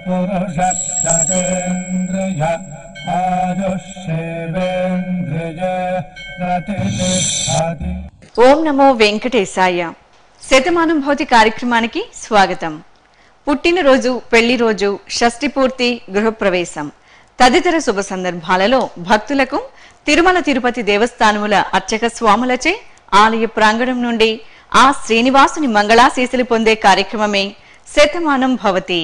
పురుష సతేంద్రియ ఆయుష్యేవేంద్రియ ప్రతిష్టతి ఓం నమో వెంకటేశాయ శతమానం భౌతి కార్యక్రమానికి స్వాగతం పుట్టినరోజు పెళ్లి రోజు షష్ఠి పూర్తి గృహప్రవేశం తదితర శుభ సందర్భాలలో భక్తులకు తిరుమల తిరుపతి దేవస్థానముల అర్చక స్వాములచే ఆలయ ప్రాంగణం నుండి ఆ శ్రీనివాసుని మంగళాశీసులు పొందే కార్యక్రమమే శతమానం భవతి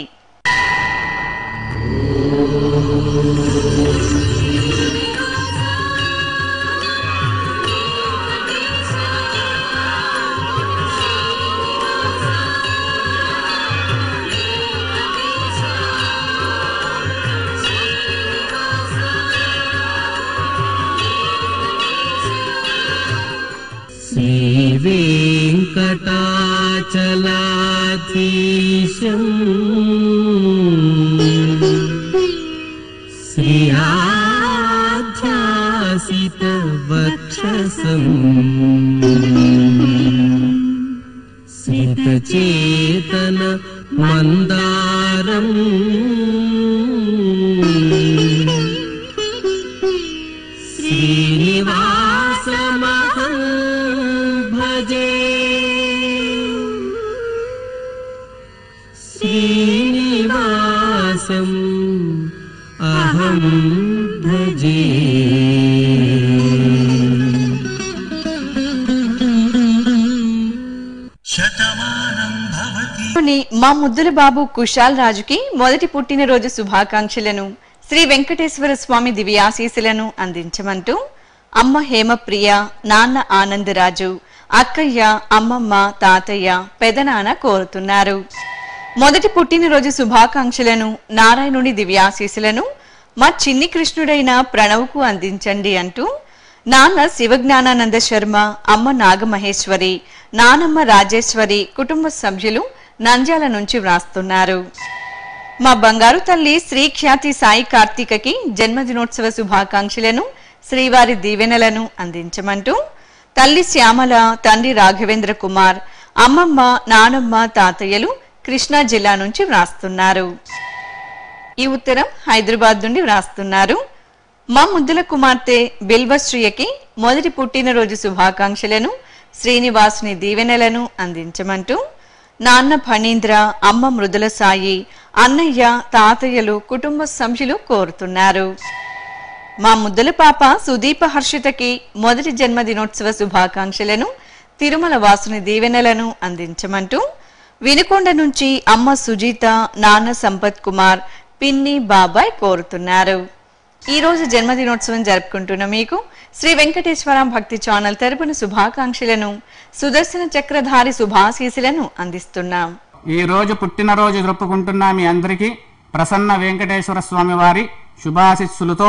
श्रीवेङ्कटाचलाधीशम् श्रियाध्यासितवक्षसम् श्रितचेतन मन्दारम् श्रीनिवासमहं भजे श्रीनिवासम् अहं भजे లోని మా ముద్దుల బాబు కుశాల్ రాజుకి మొదటి పుట్టినరోజు శుభాకాంక్షలను శ్రీ వెంకటేశ్వర స్వామి దివ్యాశీసులను అందించమంటూ అమ్మ హేమప్రియ నాన్న ఆనందరాజు అక్కయ్య అమ్మమ్మ తాతయ్య పెదనాన్న కోరుతున్నారు మొదటి పుట్టినరోజు శుభాకాంక్షలను నారాయణుని దివ్యాశీసులను మా చిన్ని కృష్ణుడైన ప్రణవ్కు అందించండి అంటూ నాన్న శివజ్ఞానానంద శర్మ అమ్మ నాగమహేశ్వరి నానమ్మ రాజేశ్వరి కుటుంబ సభ్యులు నంద్యాల నుంచి వ్రాస్తున్నారు మా బంగారు తల్లి శ్రీ ఖ్యాతి సాయి కార్తీకకి జన్మదినోత్సవ శుభాకాంక్షలను శ్రీవారి దీవెనలను అందించమంటూ తల్లి శ్యామల తండ్రి రాఘవేంద్ర కుమార్ అమ్మమ్మ నానమ్మ తాతయ్యలు కృష్ణా జిల్లా నుంచి వ్రాస్తున్నారు ఈ ఉత్తరం హైదరాబాద్ నుండి వ్రాస్తున్నారు మా ముద్దుల కుమార్తె బిల్వశ్రీయకి మొదటి పుట్టినరోజు శుభాకాంక్షలను శ్రీనివాసుని దీవెనలను అందించమంటూ నాన్న ఫణీంద్ర అమ్మ మృదుల సాయి అన్నయ్య తాతయ్యలు కుటుంబ సభ్యులు కోరుతున్నారు మా ముద్దుల పాప సుదీప హర్షితకి మొదటి జన్మదినోత్సవ శుభాకాంక్షలను తిరుమల వాసుని దీవెనలను అందించమంటూ వినుకొండ నుంచి అమ్మ సుజీత నాన్న సంపత్ కుమార్ పిన్ని బాబాయ్ కోరుతున్నారు ఈ రోజు జన్మదినోత్సవం జరుపుకుంటున్న మీకు శ్రీ వెంకటేశ్వర భక్తి ఛానల్ తరపున శుభాకాంక్షలను సుదర్శన చక్రధారి శుభాశీసులను అందిస్తున్నాం ఈ రోజు పుట్టినరోజు జరుపుకుంటున్న మీ అందరికీ ప్రసన్న వెంకటేశ్వర స్వామి వారి శుభాశిస్సులతో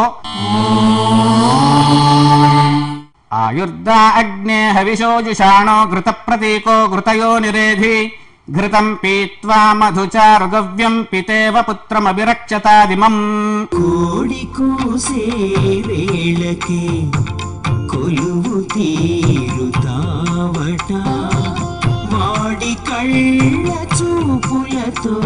ఆయుర్దా అగ్నే హవిషోజుషాణో ఘృత ప్రతీకో ఘృతయో నిరేధి ఘృతం పీత్వా మధుచారుగవ్యం పితేవ పుత్రమభిరక్షతాదిమం కోడి కూసే వేళకి కొలువు తీరుతావట వాడి కళ్ళ చూపులతో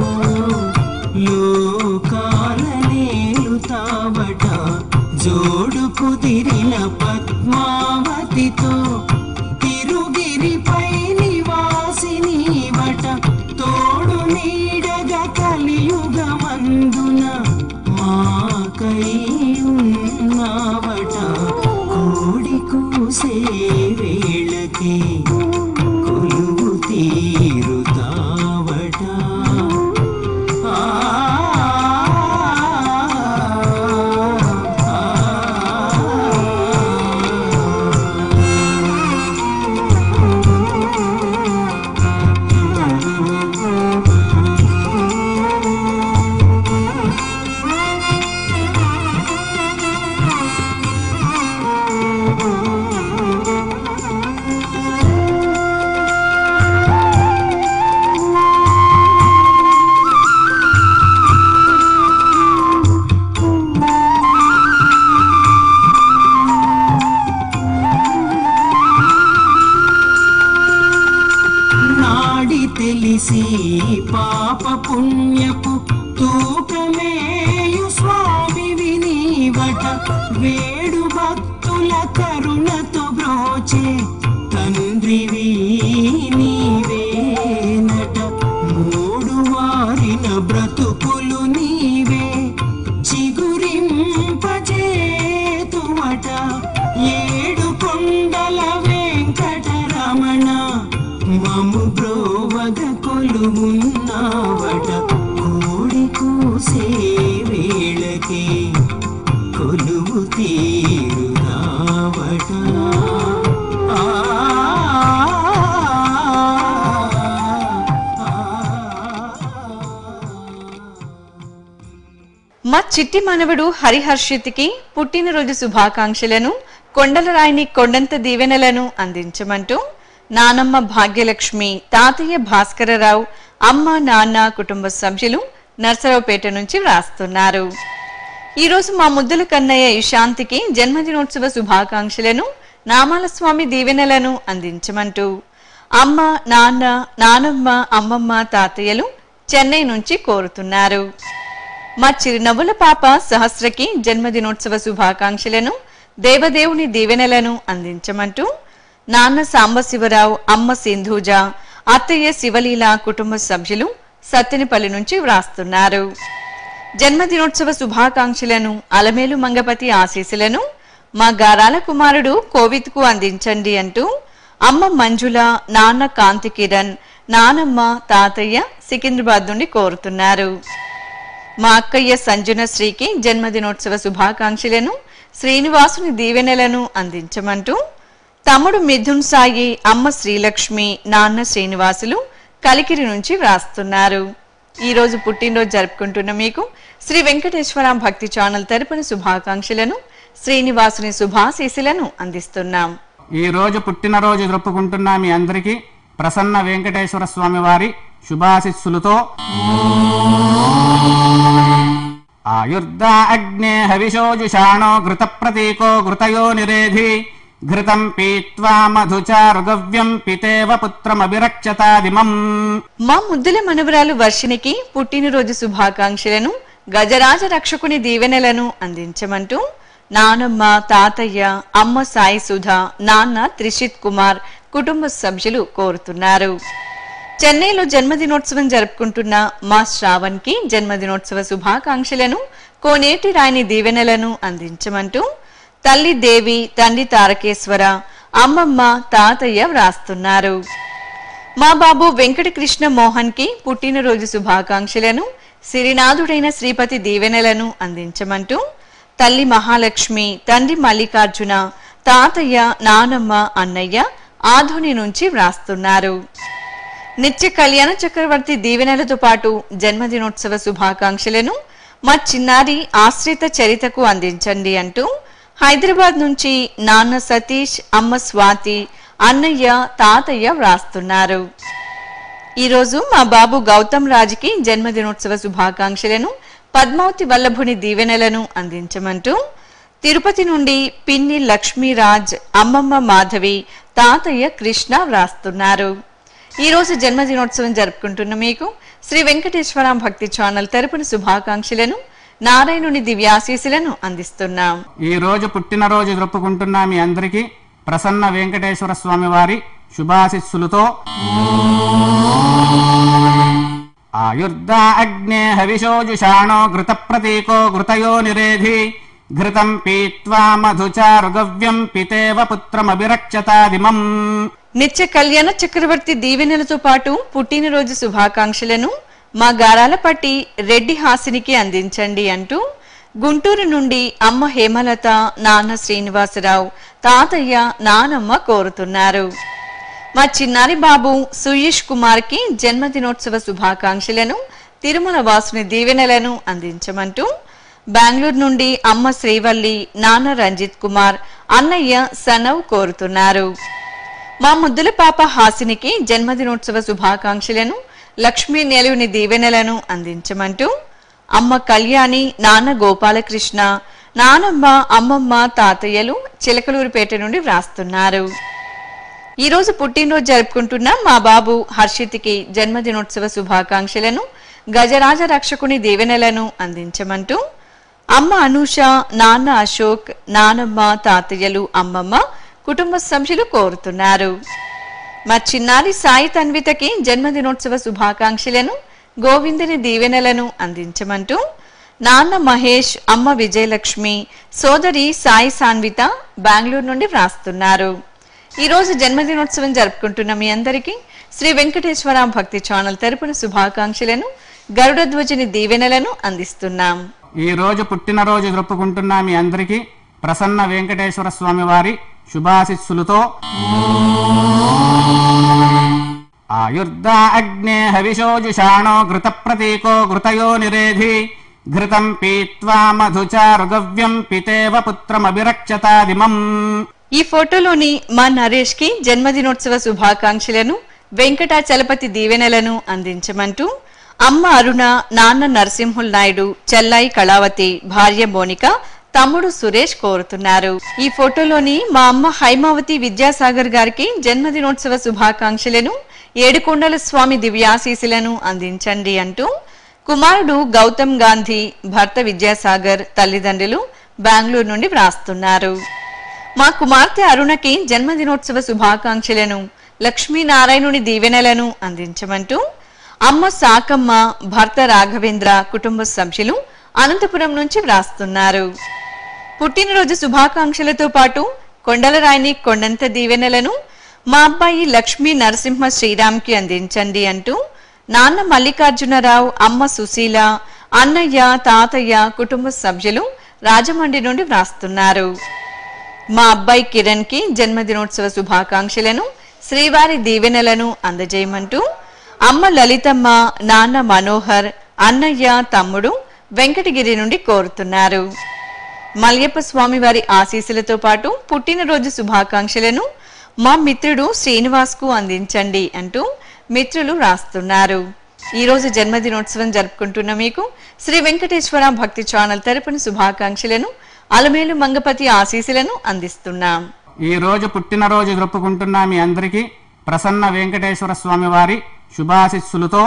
లోకాల నేలుతావట జోడు కుదిరిన పద్మావతితో తిరుగిరిపై నివాసినీవట తోడు నీడగా కలియుగమందున మాకై ఉన్నావట కోడి కూసే వేళకి కొలువు తీరుతావట ఆ నాడి తెలిసి పాప పుణ్యపు తూకం వేడు భక్తుల కరుణతో బ్రోచే తండ్రివి నీవేనట మూడు వారిన బ్రతుకులు నీవే చిగురింపచేతువట ఏడు కొండల వెంకటరమణ మము బ్రోవగ కొలువున్నావట కోడి కూసే వేళకి కొలువు తీరుదావట ఆ, మా చిట్టి మనవడు హరిహర్షిత్కి పుట్టినరోజు శుభాకాంక్షలను కొండలరాయిని కొండంత దీవెనలను అందించమంటూ నానమ్మ భాగ్యలక్ష్మి తాతయ్య భాస్కరరావు అమ్మ నాన్న కుటుంబ సభ్యులు నర్సరావుపేట నుంచి వ్రాస్తున్నారు ఈరోజు మా ముద్దుల కన్నయ్య ఇశాంతికి జన్మదినోత్సవ శుభాకాంక్షలను నామాల స్వామి దీవెనలను అందించమంటూ అమ్మ నాన్న నానమ్మ అమ్మమ్మ తాతయ్యలు చెన్నై నుంచి కోరుతున్నారు మా చిరునవ్వుల పాప సహస్రకి జన్మదినోత్సవ శుభాకాంక్షలను దేవదేవుని దీవెనలను అందించమంటూ నాన్న సాంబశివరావు అమ్మ సింధూజ అత్తయ్య శివలీల కుటుంబ సభ్యులు సత్తెనపల్లి నుంచి వ్రాస్తున్నారు జన్మదినోత్సవ శుభాకాంక్షలను అలమేలు మంగపతి ఆశీస్సులను మా గారాల కుమారుడు కోవిత్కు అందించండి అంటూ అమ్మ మంజుల నాన్న కాంతి కిరణ్ నానమ్మ తాతయ్య సికింద్రాబాద్ నుండి కోరుతున్నారు మా అక్కయ్య సంజన శ్రీకి జన్మదినోత్సవ శుభాకాంక్షలను శ్రీనివాసుని దీవెనలను అందించమంటూ తమ్ముడు మిథున్ సాయి అమ్మ శ్రీలక్ష్మి నాన్న శ్రీనివాసులు కలికిరి నుంచి వ్రాస్తున్నారు ఈ రోజు పుట్టినరోజు జరుపుకుంటున్న మీకు శ్రీ వెంకటేశ్వర భక్తి ఛానల్ తరపున శుభాకాంక్షలను శ్రీనివాసుని శుభాశీసులను అందిస్తున్నాం ఈ రోజు పుట్టినరోజు జరుపుకుంటున్న మీ అందరికీ ప్రసన్న వెంకటేశ్వర స్వామి వారి శుభాశిస్సులతో ఆయుర్దా అగ్నే హవిషోజుషాణో ఘృత ప్రతీకో ఘృతయో నిరేధి ఘృతం పీత్వా మధుచారుగవ్యం పితేవ పుత్రమభిరక్షతాదిమం మా ముద్దుల మనవరాలు వర్షినికి పుట్టినరోజు శుభాకాంక్షలను గజరాజ రక్షకుని దీవెనలను అందించమంటూ నానమ్మ తాతయ్య అమ్మ సాయి సుధ నాన్న త్రిషిత్ కుమార్ కుటుంబ సభ్యులు కోరుతున్నారు చెన్నైలో జన్మదినోత్సవం జరుపుకుంటున్న మా శ్రావణ్ కి జన్మదినోత్సవ శుభాకాంక్షలను కోనేటి రాయని దీవెనలను అందించమంటూ తల్లి దేవి తండ్రి తారకేశ్వర అమ్మమ్మ తాతయ్య వ్రాస్తున్నారు మా బాబు వెంకటకృష్ణ మోహన్ కి పుట్టినరోజు శుభాకాంక్షలను సిరినాథుడైన శ్రీపతి దీవెనలను అందించమంటూ తల్లి మహాలక్ష్మి తండ్రి మల్లికార్జున తాతయ్య నానమ్మ అన్నయ్య ఆధుని నుంచి వ్రాస్తున్నారు నిత్య కళ్యాణ చక్రవర్తి దీవెనలతో పాటు జన్మదినోత్సవ శుభాకాంక్షలను మా చిన్నారి ఆశ్రిత చరితకు అందించండి అంటూ హైదరాబాద్ నుంచి నాన్న సతీష్ అమ్మ స్వాతి అన్నయ్య తాతయ్య వ్రాస్తున్నారు ఈరోజు మా బాబు గౌతమ్ రాజ్కి జన్మదినోత్సవ శుభాకాంక్షలను పద్మావతి వల్లభుని దీవెనలను అందించమంటూ తిరుపతి నుండి పిన్ని లక్ష్మీరాజ్ అమ్మమ్మ మాధవి తాతయ్య కృష్ణ వ్రాస్తున్నారు ఈ రోజు జన్మదినోత్సవం జరుపుకుంటున్న మీకు శ్రీ వెంకటేశ్వర భక్తి ఛానల్ తరపున శుభాకాంక్షలను నారాయణుని దివ్యాశీసులను అందిస్తున్నాం ఈ రోజు పుట్టినరోజు జరుపుకుంటున్న మీ అందరికీ ప్రసన్న వెంకటేశ్వర స్వామి వారి శుభాశిస్సులతో ఆయుర్దా అగ్నే హవిషోజుషాణో ఘృత ప్రతీకో ఘృతయో నిరేధి ఘృతం పీత్వా మధుచారుగవ్యం పితేవ పుత్రమభిరక్షతాదిమం నిత్య కళ్యాణ చక్రవర్తి దీవెనలతో పాటు పుట్టినరోజు శుభాకాంక్షలను మా గారాల పట్టి రెడ్డి హాసినికి అందించండి అంటూ గుంటూరు నుండి అమ్మ హేమలత నాన్న శ్రీనివాసరావు తాతయ్య నానమ్మ కోరుతున్నారు మా చిన్నారి బాబు సుయేష్ కుమార్ కి జన్మదినోత్సవ శుభాకాంక్షలను తిరుమల వాసుని దీవెనలను అందించమంటూ బెంగళూరు నుండి అమ్మ శ్రీవల్లి నాన్న రంజిత్ కుమార్ అన్నయ్య సనవ్ కోరుతున్నారు మా ముద్దుల పాప హాసినికి జన్మదినోత్సవ శుభాకాంక్షలను లక్ష్మీ నెలవుని దీవెనలను అందించమంటూ అమ్మ కళ్యాణి నాన్న గోపాలకృష్ణ నానమ్మ అమ్మమ్మ తాతయ్యలు చిలకలూరుపేట నుండి వ్రాస్తున్నారు ఈ రోజు పుట్టినరోజు జరుపుకుంటున్న మా బాబు హర్షిత్కి జన్మదినోత్సవ శుభాకాంక్షలను గజరాజ రక్షకుని దీవెనలను అందించమంటూ అమ్మ అనూష నాన్న అశోక్ నానమ్మ తాతయ్యలు అమ్మమ్మ కుటుంబ సభ్యులు కోరుతున్నారు మా చిన్నారి సాయి తన్వితకి జన్మదినోత్సవ శుభాకాంక్షలను గోవిందుని దీవెనలను అందించమంటూ నాన్న మహేష్ అమ్మ విజయలక్ష్మి సోదరి సాయి సాన్విత బెంగళూరు నుండి వ్రాస్తున్నారు ఈ రోజు జన్మదినోత్సవం జరుపుకుంటున్న మీ అందరికీ శ్రీ వెంకటేశ్వర భక్తి ఛానల్ తరపున శుభాకాంక్షలను గరుడ ధ్వజని దీవెనలను అందిస్తున్నాం ఈ రోజు పుట్టినరోజు జరుపుకుంటున్న మీ అందరికీ ప్రసన్న వెంకటేశ్వర స్వామి వారి శుభాశిస్సులతో ఆయుర్దా అగ్నే హవిషోజుషాణో ఘృత ప్రతీకో ఘృతయో నిరేధి ఘృతం పీత్వా మధుచారుగవ్యం పితేవ పుత్రమభిరక్షతాదిమం ఈ ఫోటోలోని మా నరేష్ కి జన్మదినోత్సవ శుభాకాంక్షలను వెంకటాచలపతి దీవెనలను అందించమంటూ అమ్మ అరుణ నాన్న నరసింహుల్ నాయుడు చెల్లాయి కళావతి భార్య మోనిక తమ్ముడు సురేష్ కోరుతున్నారు ఈ ఫోటోలోని మా అమ్మ హైమావతి విద్యాసాగర్ గారికి జన్మదినోత్సవ శుభాకాంక్షలను ఏడుకొండల స్వామి దివ్యాశీసులను అందించండి అంటూ కుమారుడు గౌతమ్ గాంధీ భర్త విద్యాసాగర్ తల్లిదండ్రులు బెంగళూరు నుండి వ్రాస్తున్నారు మా కుమార్తె అరుణకి జన్మదినోత్సవ శుభాకాంక్షలను లక్ష్మీనారాయణుని దీవెనలను అందించమంటూ అమ్మ సాకమ్మ భర్త రాఘవేంద్ర కుటుంబ సభ్యులు అనంతపురం నుంచి వ్రాస్తున్నారు పుట్టినరోజు శుభాకాంక్షలతో పాటు కొండలరాయిని కొండంత దీవెనలను మా అబ్బాయి లక్ష్మీ నరసింహ శ్రీరామ్కి అందించండి అంటూ నాన్న మల్లికార్జునరావు అమ్మ సుశీల అన్నయ్య తాతయ్య కుటుంబ సభ్యులు రాజమండ్రి నుండి వ్రాస్తున్నారు మా అబ్బాయి కిరణ్ కి జన్మదినోత్సవ శుభాకాంక్షలను శ్రీవారి దీవెనలను అందజేయమంటూ అమ్మ లలితమ్మ నాన్న మనోహర్ అన్నయ్య తమ్ముడు వెంకటగిరి నుండి కోరుతున్నారు మల్యప్ప స్వామి వారి ఆశీస్సులతో పాటు పుట్టినరోజు శుభాకాంక్షలను మా మిత్రుడు శ్రీనివాస్ కు అందించండి అంటూ మిత్రులు రాస్తున్నారు ఈ రోజు జన్మదినోత్సవం జరుపుకుంటున్న మీకు శ్రీ వెంకటేశ్వర భక్తి ఛానల్ తరపున శుభాకాంక్షలను అలమేలు మంగపతి ఆశీస్సులను అందిస్తున్నాం ఈ రోజు పుట్టినరోజు జరుపుకుంటున్న మీ అందరికీ ప్రసన్న వెంకటేశ్వర స్వామి వారి శుభాశిస్సులతో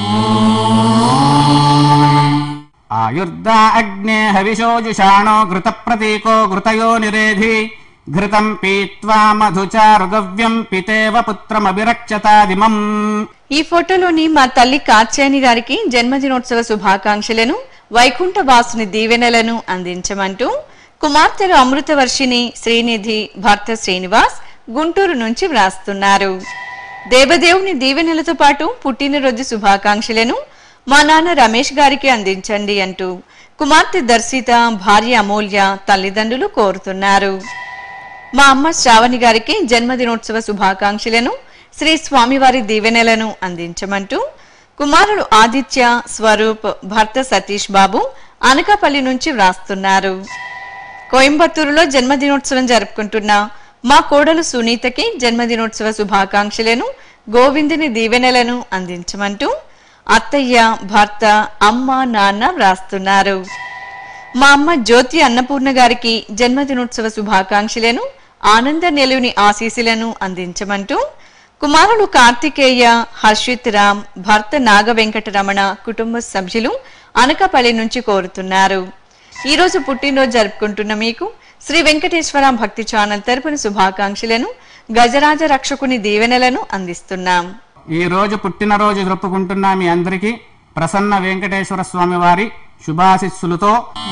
ఆయుర్దా అగ్నే హవిషోజుషాణో ఘృత ప్రతీకో ఘృతయో నిరేధి ఘృతం పీత్వా మధుచారుగవ్యం పితేవ పుత్రమభిరక్షతాదిమం ఈ ఫోటోలోని మా తల్లి కాత్యాయని గారికి జన్మదినోత్సవ శుభాకాంక్షలను వైకుంఠ వాసుని దీవెనలను అందించమంటూ కుమార్తెలు అమృతవర్షిని శ్రీనిధి భర్త శ్రీనివాస్ గుంటూరు నుంచి వ్రాస్తున్నారు దేవదేవుని దీవెనలతో పాటు పుట్టినరోజు శుభాకాంక్షలను మా నాన్న రమేష్ గారికి అందించండి అంటూ కుమార్తె దర్శిత భార్య అమూల్య తల్లిదండ్రులు కోరుతున్నారు మా అమ్మ శ్రావణి గారికి జన్మదినోత్సవ శుభాకాంక్షలను శ్రీ స్వామివారి దీవెనలను అందించమంటూ కుమారుడు ఆదిత్య స్వరూప్ భర్త సతీష్ బాబు అనకాపల్లి నుంచి వ్రాస్తున్నారు కోయంబత్తూరులో జన్మదినోత్సవం జరుపుకుంటున్న మా కోడలు సునీతకి జన్మదినోత్సవ శుభాకాంక్షలను గోవిందుని దీవెనలను అందించమంటూ అత్తయ్య భర్త అమ్మ నాన్న వ్రాస్తున్నారు మా అమ్మ జ్యోతి అన్నపూర్ణ గారికి జన్మదినోత్సవ శుభాకాంక్షలను ఆనంద నెలవుని ఆశీస్సులను అందించమంటూ కుమారుడు కార్తికేయ హర్షిత్ రామ్ భర్త నాగ వెంకటరమణ కుటుంబ సభ్యులు అనకాపల్లి నుంచి కోరుతున్నారు ఈ రోజు పుట్టినరోజు జరుపుకుంటున్న మీకు శ్రీ వెంకటేశ్వర భక్తి ఛానల్ తరపున శుభాకాంక్షలను గజరాజ రక్షకుని దీవెనలను అందిస్తున్నాం ఈ రోజు పుట్టినరోజు జరుపుకుంటున్న మీ అందరికీ ప్రసన్న వెంకటేశ్వర స్వామి వారి శుభాశిస్సులతో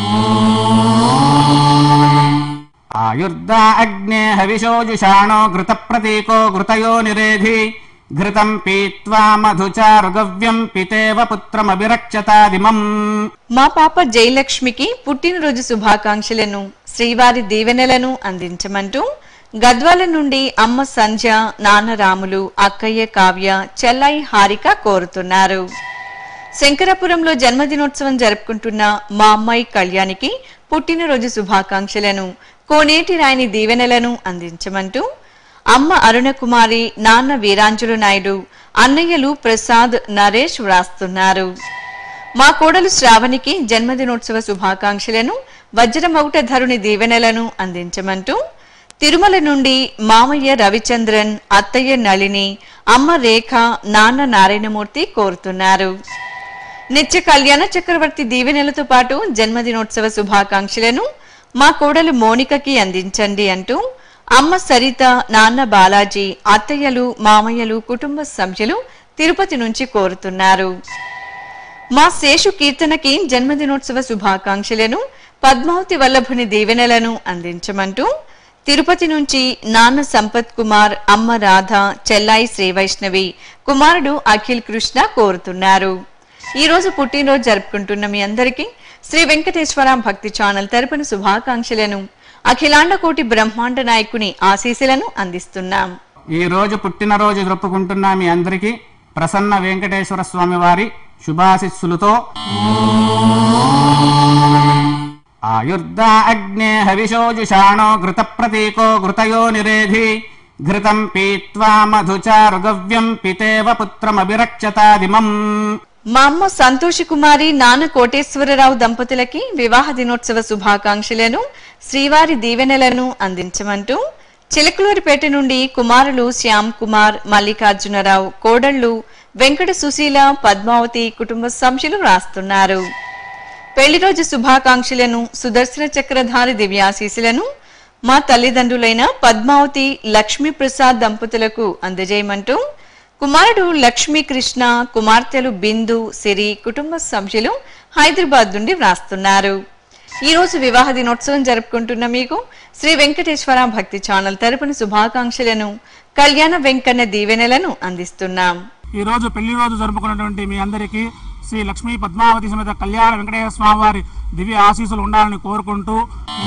ఆయుర్దా అగ్నే హవిషోజుషాణో ఘృత ప్రతీకో ఘృతయో నిరేధి ఘృతం పీత్వా మధుచారుగవ్యం పితేవ పుత్రమభిరక్షతాదిమం మా పాప జయలక్ష్మికి పుట్టినరోజు శుభాకాంక్షలను శ్రీవారి దీవెనలను అందించమంటూ గద్వాల నుండి అమ్మ సంధ్య నాన్న రాములు అక్కయ్య కావ్య చెల్లాయి హారిక కోరుతున్నారు శంకరపురంలో జన్మదినోత్సవం జరుపుకుంటున్న మా అమ్మాయి కళ్యాణికి పుట్టినరోజు శుభాకాంక్షలను కోనేటి రాయని దీవెనలను అందించమంటూ అమ్మ అరుణకుమారి నాన్న వీరాంజులు నాయుడు అన్నయ్యలు ప్రసాద్ నరేష్ వ్రాస్తున్నారు మా కోడలు శ్రావణికి జన్మదినోత్సవ శుభాకాంక్షలను వజ్రమౌట ధరుని దీవెనలను అందించమంటూ తిరుమల నుండి మామయ్య రవిచంద్రన్ అత్తయ్య నళిని అమ్మ రేఖ నాన్న నారాయణమూర్తి కోరుతున్నారు నిత్య కళ్యాణ చక్రవర్తి దీవెనలతో పాటు జన్మదినోత్సవ శుభాకాంక్షలను మా కోడలు మోనికకి అందించండి అంటూ అమ్మ సరిత నాన్న బాలాజీ అత్తయ్యలు మామయ్యలు కుటుంబ సభ్యులు తిరుపతి నుంచి కోరుతున్నారు మా శేషు కీర్తనకి జన్మదినోత్సవ శుభాకాంక్షలను పద్మావతి వల్లభుని దీవెనలను అందించమంటూ తిరుపతి నుంచి నాన్న సంపత్ కుమార్ అమ్మ రాధ చెల్లాయి శ్రీ వైష్ణవి కుమారుడు అఖిల్ కృష్ణ కోరుతున్నారు ఈ రోజు పుట్టినరోజు జరుపుకుంటున్న మీ అందరికీ శ్రీ వెంకటేశ్వర భక్తి ఛానల్ తరపున శుభాకాంక్షలను అఖిలాండ కోటి బ్రహ్మాండ నాయకుని ఆశీస్సులను అందిస్తున్నాం ఈ రోజు పుట్టినరోజు జరుపుకుంటున్న మీ అందరికీ ప్రసన్న వెంకటేశ్వర స్వామి వారి శుభాశిస్సులతో ఆయుర్దా అగ్నే హవిషోజుషాణో ఘృత ప్రతీకో ఘృతయో నిరేధి ఘృతం పీత్వా మధుచారుగవ్యం పితేవ పుత్రమభిరక్షతాదిమం మా అమ్మ సంతోషి కుమారి నాన్న కోటేశ్వరరావు దంపతులకి వివాహ దినోత్సవ శుభాకాంక్షలను శ్రీవారి దీవెనలను అందించమంటూ చిలకలూరిపేట నుండి కుమారులు శ్యామ్ కుమార్ మల్లికార్జునరావు కోడళ్లు వెంకట సుశీల పద్మావతి కుటుంబ సభ్యులు రాస్తున్నారు పెళ్లి రోజు శుభాకాంక్షలను సుదర్శన చక్రధారి దివ్యాశీసులను మా తల్లిదండ్రులైన పద్మావతి లక్ష్మీ ప్రసాద్ దంపతులకు అందజేయమంటూ కుమారుడు లక్ష్మీ కృష్ణ కుమార్తెలు బిందు సిరి కుటుంబ సభ్యులు హైదరాబాద్ నుండి వ్రాస్తున్నారు ఈ రోజు వివాహ దినోత్సవం జరుపుకుంటున్న మీకు శ్రీ వెంకటేశ్వర భక్తి ఛానల్ తరపున శుభాకాంక్షలను కళ్యాణ వెంకన్న దీవెనలను అందిస్తున్నాం ఈ రోజు పెళ్లి రోజు జరుపుకున్నటువంటి మీ అందరికీ శ్రీ లక్ష్మీ పద్మావతి సమేత కళ్యాణ వెంకటేశ్వర స్వామి వారి దివ్య ఆశీస్సులు ఉండాలని కోరుకుంటూ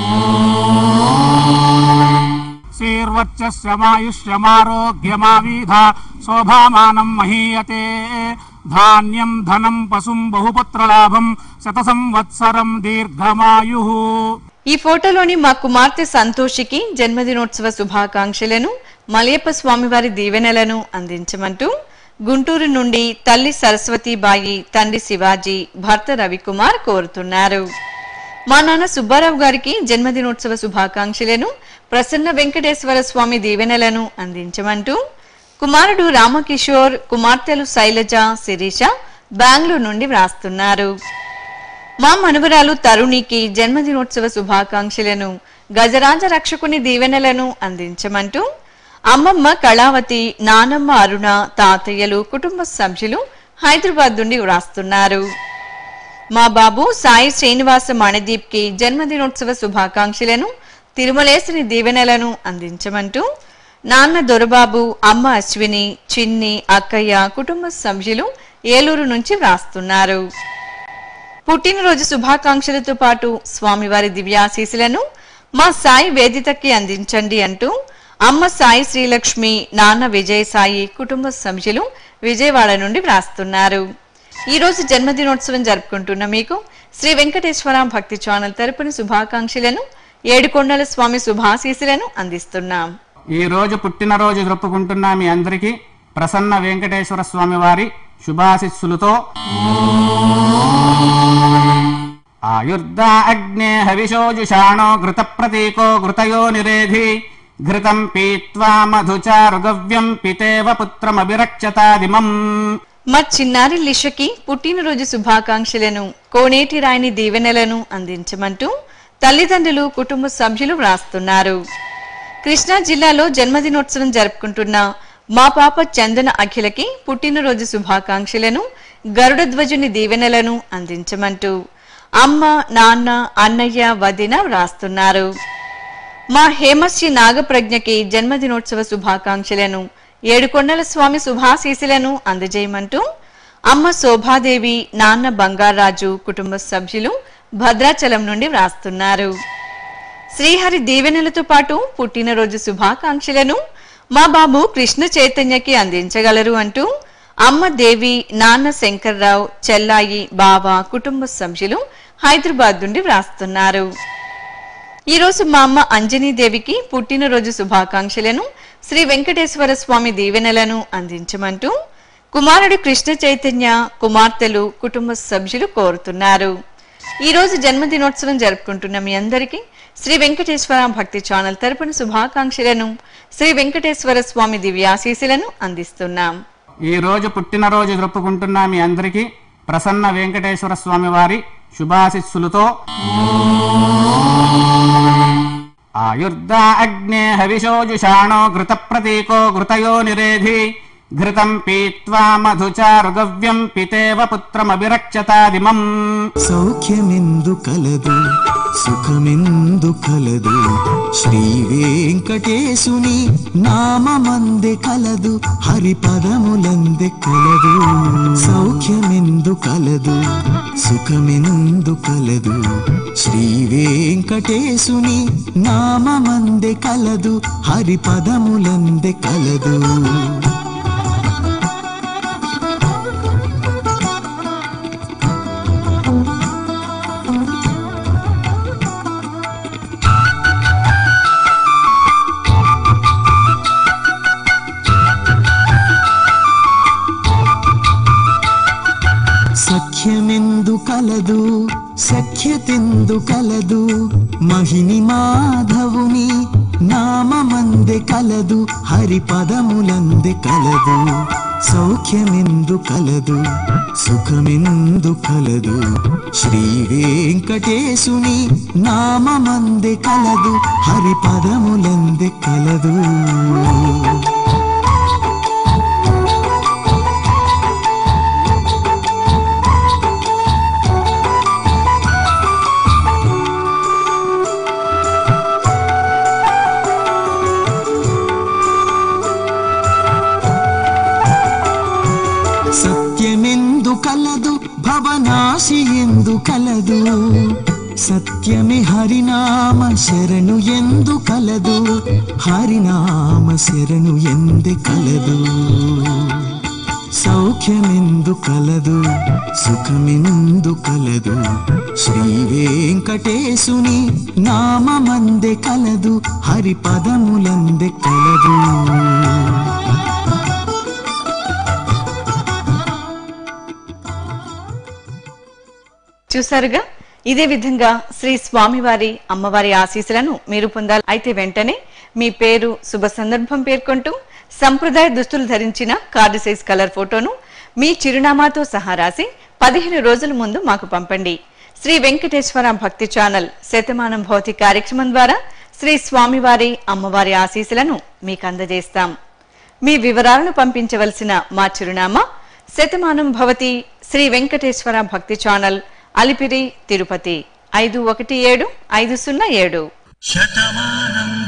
శ్రీర్వచ్చమాయుష్యమారోగ్యమావీధ శోభామానం మహీయతే ధాన్యం ధనం పశుం బహుపుత్రలాభం శత సంవత్సరం దీర్ఘమాయు ఈ ఫోటోలోని మా కుమార్తె సంతోషికి జన్మదినోత్సవ శుభాకాంక్షలను మలయప్ప స్వామివారి దీవెనలను అందించమంటూ గుంటూరు నుండి తల్లి సరస్వతీబాయి తండ్రి శివాజీ భర్త రవికుమార్ కోరుతున్నారు మా నాన్న సుబ్బారావు గారికి జన్మదినోత్సవ శుభాకాంక్షలను ప్రసన్న వెంకటేశ్వర స్వామి దీవెనలను అందించమంటూ కుమారుడు రామకిషోర్ కుమార్తెలు శైలజ శిరీష బెంగళూరు నుండి వ్రాస్తున్నారు మా మనువరాలు తరుణికి జన్మదినోత్సవ శుభాకాంక్షలను గజరాజ రక్షకుని దీవెనలను అందించమంటూ అమ్మమ్మ కళావతి నానమ్మ అరుణ తాతయ్యలు కుటుంబ సభ్యులు హైదరాబాద్ నుండి వ్రాస్తున్నారు మా బాబు సాయి శ్రీనివాస మణదీప్ కి జన్మదినోత్సవ శుభాకాంక్షలను తిరుమలేశని దీవెనలను అందించమంటూ నాన్న దొరబాబు అమ్మ అశ్విని చిన్ని అక్కయ్య కుటుంబ సభ్యులు ఏలూరు నుంచి వ్రాస్తున్నారు పుట్టినరోజు శుభాకాంక్షలతో పాటు స్వామివారి దివ్యాశీసులను మా సాయి వేదితకి అందించండి అంటూ అమ్మ సాయి శ్రీలక్ష్మి నాన్న విజయ సాయి కుటుంబ సభ్యులు విజయవాడ నుండి వ్రాస్తున్నారు ఈ రోజు జన్మదినోత్సవం జరుపుకుంటున్న మీకు శ్రీ వెంకటేశ్వర భక్తి ఛానల్ తరపున శుభాకాంక్షలను ఏడుకొండల స్వామి శుభాశీసులను అందిస్తున్నాం ఈ రోజు పుట్టినరోజు జరుపుకుంటున్న మీ అందరికీ ప్రసన్న వెంకటేశ్వర స్వామి వారి శుభాశిస్సులతో ఆయుర్దా అగ్నే హవిషోజుషాణో ఘృత ప్రతీకో ఘృతయో నిరేధి ఘృతం పీత్వా మధుచారుగవ్యం పితేవ పుత్రమభిరక్షతాదిమం మా చిన్నారి లిషకి పుట్టినరోజు శుభాకాంక్షలను కోనేటి రాయని దీవెనలను అందించమంటూ తల్లిదండ్రులు కుటుంబ సభ్యులు వ్రాస్తున్నారు కృష్ణా జిల్లాలో జన్మదినోత్సవం జరుపుకుంటున్న మా పాప చందన అఖిలకి పుట్టినరోజు శుభాకాంక్షలను గరుడ ధ్వజుని దీవెనలను అందించమంటూ అమ్మ నాన్న అన్నయ్య వదిన వ్రాస్తున్నారు మా హేమశ్రీ నాగప్రజ్ఞకి జన్మదినోత్సవ శుభాకాంక్షలను ఏడుకొండల స్వామి శుభాశీసులను అందజేయమంటూ అమ్మ శోభాదేవి నాన్న బంగారాజు కుటుంబ సభ్యులు భద్రాచలం నుండి వ్రాస్తున్నారు శ్రీహరి దీవెనలతో పాటు పుట్టినరోజు శుభాకాంక్షలను మా బాబు కృష్ణ చైతన్యకి అందించగలరు అంటూ అమ్మ దేవి నాన్న శంకర్రావు చెల్లాయి బావ కుటుంబ సభ్యులు హైదరాబాద్ నుండి వ్రాస్తున్నారు ఈ రోజు మా అమ్మ అంజనీదేవికి పుట్టినరోజు శుభాకాంక్షలను శ్రీ వెంకటేశ్వర స్వామి దీవెనలను అందించమంటూ కుమారుడు కృష్ణ చైతన్య కుమార్తెలు కుటుంబ సభ్యులు కోరుతున్నారు ఈ రోజు జన్మదినోత్సవం జరుపుకుంటున్న మీ అందరికీ శ్రీ వెంకటేశ్వర భక్తి ఛానల్ తరపున శుభాకాంక్షలను శ్రీ వెంకటేశ్వర స్వామి దివ్యాశీసులను అందిస్తున్నాం ఈ రోజు పుట్టినరోజు జరుపుకుంటున్న మీ అందరికీ ప్రసన్న వెంకటేశ్వర స్వామి వారి శుభాశిస్సులతో ఆయుర్దా అగ్నే హవిషోజుషాణో ఘృత ప్రతీకో ఘృతయో నిరేధి ఘృతం పీత్వా మధుచారుగవ్యం పితేవ పుత్రమభిరక్షతాదిమం సౌఖ్యమెందు కలదు సుఖమెందు కలదు శ్రీ వెంకటేశుని నామమందె కలదు హరిపదములందె కలదు సౌఖ్యమెందు కలదు సుఖమెందు కలదు శ్రీ వెంకటేశుని నామమందె కలదు హరిపదములందె కలదు సఖ్యమెందు కలదు సఖ్యతెందు కలదు మహిని మాధవుని నామమందె కలదు హరిపదములందె కలదు సౌఖ్యమెందు కలదు సుఖమెందు కలదు శ్రీ వెంకటేశుని నామమందె కలదు హరిపదములందె కలదు సత్యమెందు కలదు భవనాశి ఎందు కలదు సత్యమే హరినామ శరణు ఎందు కలదు హరినామ శరణు ఎందు కలదు సౌఖ్యమెందు కలదు సుఖమెందు కలదు శ్రీ వెంకటేశుని నామమందె కలదు హరిపదములందె కలదు చూసారుగా ఇదే విధంగా శ్రీ స్వామివారి అమ్మవారి ఆశీస్సులను మీరు పొందాలి అయితే వెంటనే మీ పేరు శుభ సందర్భం పేర్కొంటూ సంప్రదాయ దుస్తులు ధరించిన కార్డు సైజ్ కలర్ ఫోటోను మీ చిరునామాతో సహా రాసి పదిహేను రోజుల ముందు మాకు పంపండి శ్రీ వెంకటేశ్వర భక్తి ఛానల్ శతమానం భౌతి కార్యక్రమం ద్వారా శ్రీ స్వామివారి అమ్మవారి ఆశీస్సులను మీకు అందజేస్తాం మీ వివరాలను పంపించవలసిన మా చిరునామా శతమానం భవతి శ్రీ వెంకటేశ్వర భక్తి ఛానల్ అలిపిరి తిరుపతి ఐదు ఒకటి ఏడు ఐదు సున్నా ఏడు శతమానం